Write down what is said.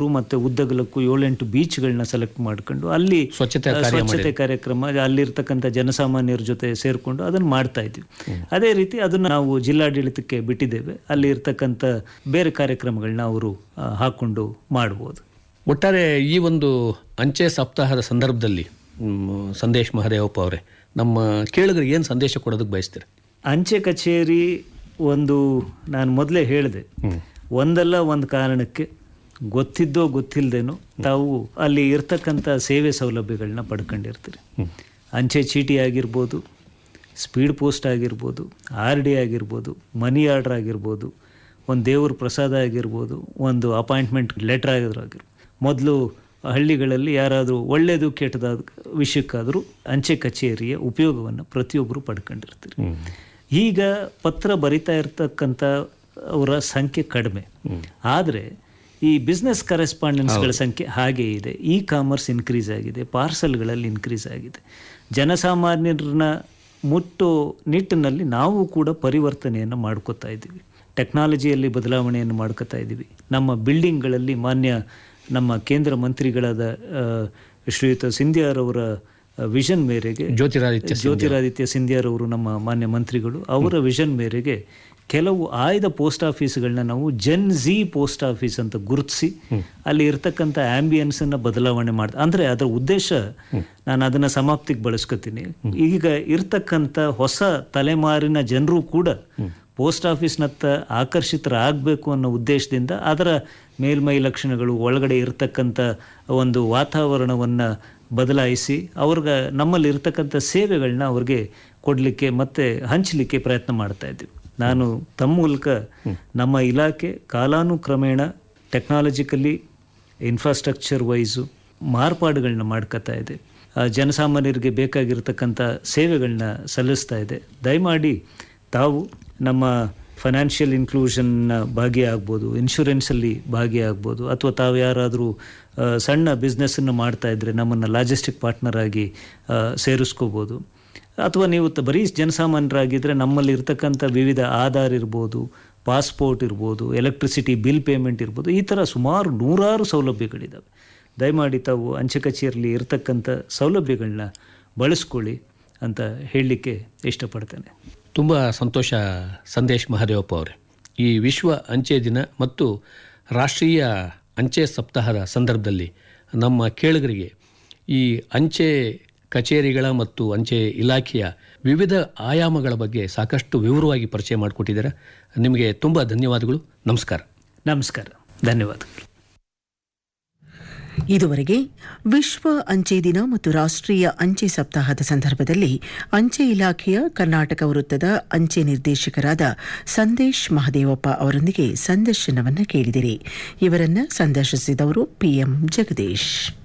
kilometre ಮತ್ತೆ ಉದ್ದಗಲಕ್ಕೂ ಏಳೆಂಟು ಬೀಚ್ಗಳನ್ನ ಸೆಲೆಕ್ಟ್ ಮಾಡ್ಕೊಂಡು ಅಲ್ಲಿ ಸ್ವಚ್ಛತೆ ಆ, ಸ್ವಚ್ಛತೆ ಕಾರ್ಯಕ್ರಮ ಅಲ್ಲಿರ್ತಕ್ಕಂಥ ಜನಸಾಮಾನ್ಯರ ಜೊತೆ ಸೇರಿಕೊಂಡು ಅದನ್ನು ಮಾಡ್ತಾ ಇದ್ವಿ ಅದೇ ರೀತಿ ಅದನ್ನು ನಾವು ಜಿಲ್ಲಾಡಳಿತಕ್ಕೆ ಬಿಟ್ಟಿದ್ದೇವೆ ಅಲ್ಲಿ ಇರ್ತಕ್ಕಂಥ ಬೇರೆ ಕಾರ್ಯಕ್ರಮಗಳನ್ನ ಅವರು ಆ, ಹಾಕೊಂಡು ಮಾಡ್ಬೋದು ಒಟ್ಟಾರೆ ಈ ಒಂದು ಅಂಚೆ ಸಪ್ತಾಹದ ಸಂದರ್ಭದಲ್ಲಿ ಮ್, ಸಂದೇಶ್ ಮಹದೇವಪ್ಪ ಅವರೇ ನಮ್ಮ ಕೇಳಿದ್ರೆ ಏನು ಸಂದೇಶ ಕೊಡೋದಕ್ಕೆ ಬಯಸ್ತೀರಿ ಅಂಚೆ ಕಚೇರಿ ಒಂದು ನಾನು ಮೊದಲೇ ಹೇಳಿದೆ ಒಂದಲ್ಲ ಒಂದು ಕಾರಣಕ್ಕೆ ಗೊತ್ತಿದ್ದೋ ಗೊತ್ತಿಲ್ಲದೇನೋ ತಾವು ಅಲ್ಲಿ ಇರ್ತಕ್ಕಂಥ ಸೇವೆ ಸೌಲಭ್ಯಗಳನ್ನ ಪಡ್ಕೊಂಡಿರ್ತೀರಿ ಅಂಚೆ ಚೀಟಿ ಆಗಿರ್ಬೋದು ಸ್ಪೀಡ್ ಪೋಸ್ಟ್ ಆಗಿರ್ಬೋದು ಆರ್ ಡಿ ಆಗಿರ್ಬೋದು ಮನಿ ಆರ್ಡರ್ ಆಗಿರ್ಬೋದು ಒಂದು ದೇವ್ರ ಪ್ರಸಾದ ಆಗಿರ್ಬೋದು ಒಂದು ಅಪಾಯಿಂಟ್ಮೆಂಟ್ ಲೆಟರ್ ಆಗಿರ್ಬೋದು ಮೊದಲು ಹಳ್ಳಿಗಳಲ್ಲಿ ಯಾರಾದರೂ ಒಳ್ಳೆಯದು ಕೆಟ್ಟದಾದ ವಿಷಯಕ್ಕಾದರೂ ಅಂಚೆ ಕಚೇರಿಯ ಉಪಯೋಗವನ್ನು ಪ್ರತಿಯೊಬ್ಬರು ಪಡ್ಕೊಂಡಿರ್ತೀರಿ ಈಗ ಪತ್ರ ಬರಿತಾ ಇರ್ತಕ್ಕಂಥ ಅವರ ಸಂಖ್ಯೆ ಕಡಿಮೆ ಆದರೆ ಈ ಬಿಸ್ನೆಸ್ ಕರೆಸ್ಪಾಂಡೆನ್ಸ್ಗಳ ಸಂಖ್ಯೆ ಹಾಗೇ ಇದೆ ಇ ಕಾಮರ್ಸ್ ಇನ್ಕ್ರೀಸ್ ಆಗಿದೆ ಪಾರ್ಸಲ್ಗಳಲ್ಲಿ ಇನ್ಕ್ರೀಸ್ ಆಗಿದೆ ಜನಸಾಮಾನ್ಯರನ್ನ ಮುಟ್ಟೋ ನಿಟ್ಟಿನಲ್ಲಿ ನಾವು ಕೂಡ ಪರಿವರ್ತನೆಯನ್ನು ಮಾಡ್ಕೋತಾ ಇದ್ದೀವಿ ಟೆಕ್ನಾಲಜಿಯಲ್ಲಿ ಬದಲಾವಣೆಯನ್ನು ಮಾಡ್ಕೋತಾ ಇದ್ದೀವಿ ನಮ್ಮ ಬಿಲ್ಡಿಂಗ್ಗಳಲ್ಲಿ ಮಾನ್ಯ ನಮ್ಮ ಕೇಂದ್ರ ಮಂತ್ರಿಗಳಾದ ಆ, ಶ್ರೀಯುತ ಸಿಂಧ್ಯಾರವರ ವಿಷನ್ ಮೇರೆಗೆ ಜ್ಯೋತಿರಾದಿತ್ಯ ಜ್ಯೋತಿರಾದಿತ್ಯ ಸಿಂಧ್ಯಾರವರು ನಮ್ಮ ಮಾನ್ಯ ಮಂತ್ರಿಗಳು ಅವರ ವಿಷನ್ ಮೇರೆಗೆ ಕೆಲವು ಆಯ್ದ ಪೋಸ್ಟ್ ಆಫೀಸ್ಗಳನ್ನ ನಾವು ಜನ್ ಝಿ ಪೋಸ್ಟ್ ಆಫೀಸ್ ಅಂತ ಗುರುತಿಸಿ ಅಲ್ಲಿ ಇರ್ತಕ್ಕಂಥ ಆಂಬಿಯನ್ಸ್ ಅನ್ನ ಬದಲಾವಣೆ ಮಾಡ ಅಂದ್ರೆ ಅದರ ಉದ್ದೇಶ ನಾನು ಅದನ್ನ ಸಮಾಪ್ತಿಗೆ ಬಳಸ್ಕೊತೀನಿ ಈಗ ಇರ್ತಕ್ಕಂಥ ಹೊಸ ತಲೆಮಾರಿನ ಜನರು ಕೂಡ ಪೋಸ್ಟ್ ಆಫೀಸ್ನತ್ತ ಆಕರ್ಷಿತರಾಗಬೇಕು ಅನ್ನೋ ಉದ್ದೇಶದಿಂದ ಅದರ ಮೇಲ್ಮೈ ಲಕ್ಷಣಗಳು ಒಳಗಡೆ ಇರತಕ್ಕಂಥ ಒಂದು ವಾತಾವರಣವನ್ನು ಬದಲಾಯಿಸಿ ಅವ್ರಿಗೆ ನಮ್ಮಲ್ಲಿ ಇರ್ತಕ್ಕಂಥ ಸೇವೆಗಳನ್ನ ಅವ್ರಿಗೆ ಕೊಡಲಿಕ್ಕೆ ಮತ್ತೆ ಹಂಚಲಿಕ್ಕೆ ಪ್ರಯತ್ನ ಮಾಡ್ತಾ ಇದ್ದೀವಿ ನಾನು ತಮ್ಮ ಮೂಲಕ ನಮ್ಮ ಇಲಾಖೆ ಕಾಲಾನುಕ್ರಮೇಣ ಟೆಕ್ನಾಲಜಿಕಲಿ ಇನ್ಫ್ರಾಸ್ಟ್ರಕ್ಚರ್ ವೈಸು ಮಾರ್ಪಾಡುಗಳನ್ನ ಮಾಡ್ಕೋತಾ ಇದೆ ಆ, ಜನಸಾಮಾನ್ಯರಿಗೆ ಬೇಕಾಗಿರ್ತಕ್ಕಂಥ ಸೇವೆಗಳನ್ನ ಸಲ್ಲಿಸ್ತಾ ಇದೆ ದಯಮಾಡಿ ತಾವು ನಮ್ಮ ಫೈನಾನ್ಷಿಯಲ್ ಇನ್ಕ್ಲೂಷನ್ನ ಭಾಗಿಯಾಗ್ಬೋದು ಇನ್ಶೂರೆನ್ಸಲ್ಲಿ ಭಾಗಿಯಾಗ್ಬೋದು ಅಥವಾ ತಾವು ಯಾರಾದರೂ ಆ, ಸಣ್ಣ ಬಿಸ್ನೆಸ್ಸನ್ನು ಮಾಡ್ತಾ ಇದ್ದರೆ ನಮ್ಮನ್ನು ಲಾಜಿಸ್ಟಿಕ್ ಪಾರ್ಟ್ನರ್ ಆಗಿ ಆ, ಸೇರಿಸ್ಕೋಬೋದು ಅಥವಾ ನೀವು ತ- ಬರೀ ಜನಸಾಮಾನ್ಯರಾಗಿದ್ದರೆ ನಮ್ಮಲ್ಲಿ ಇರ್ತಕ್ಕಂಥ ವಿವಿಧ ಆಧಾರ್ ಇರ್ಬೋದು ಪಾಸ್ಪೋರ್ಟ್ ಇರ್ಬೋದು ಎಲೆಕ್ಟ್ರಿಸಿಟಿ ಬಿಲ್ ಪೇಮೆಂಟ್ ಇರ್ಬೋದು ಈ ಥರ ಸುಮಾರು ನೂರಾರು ಸೌಲಭ್ಯಗಳಿದ್ದಾವೆ ದಯಮಾಡಿ ತಾವು ಅಂಚೆ ಕಚೇರಿಯಲ್ಲಿ ಇರ್ತಕ್ಕಂಥ ಸೌಲಭ್ಯಗಳನ್ನ ಬಳಸ್ಕೊಳ್ಳಿ ಅಂತ ಹೇಳಲಿಕ್ಕೆ ಇಷ್ಟಪಡ್ತೇನೆ ತುಂಬ ಸಂತೋಷ ಸಂದೇಶ್ ಮಹದೇವಪ್ಪ ಅವರೇ ಈ ವಿಶ್ವ ಅಂಚೆ ದಿನ ಮತ್ತು ರಾಷ್ಟ್ರೀಯ ಅಂಚೆ ಸಪ್ತಾಹದ ಸಂದರ್ಭದಲ್ಲಿ ನಮ್ಮ ಕೇಳುಗರಿಗೆ ಈ ಅಂಚೆ ಕಚೇರಿಗಳ ಮತ್ತು ಅಂಚೆ ಇಲಾಖೆಯ ವಿವಿಧ ಆಯಾಮಗಳ ಬಗ್ಗೆ ಸಾಕಷ್ಟು ವಿವರವಾಗಿ ಪರಿಚಯ ಮಾಡಿಕೊಟ್ಟಿದ್ದಾರೆ ನಿಮಗೆ ತುಂಬ ಧನ್ಯವಾದಗಳು ನಮಸ್ಕಾರ ನಮಸ್ಕಾರ ಧನ್ಯವಾದಗಳು ಇದುವರೆಗೆ ವಿಶ್ವ ಅಂಚೆ ದಿನ ಮತ್ತು ರಾಷ್ಟ್ರೀಯ ಅಂಚೆ ಸಪ್ತಾಹದ ಸಂದರ್ಭದಲ್ಲಿ ಅಂಚೆ ಇಲಾಖೆಯ ಕರ್ನಾಟಕ ವೃತ್ತದ ಅಂಚೆ ನಿರ್ದೇಶಕರಾದ ಸಂದೇಶ್ ಮಹದೇವಪ್ಪ ಅವರೊಂದಿಗೆ ಸಂದರ್ಶನವನ್ನು ಕೇಳಿದಿರಿ ಇವರನ್ನ ಸಂದರ್ಶಿಸಿದವರು ಪಿಎಂ ಜಗದೀಶ್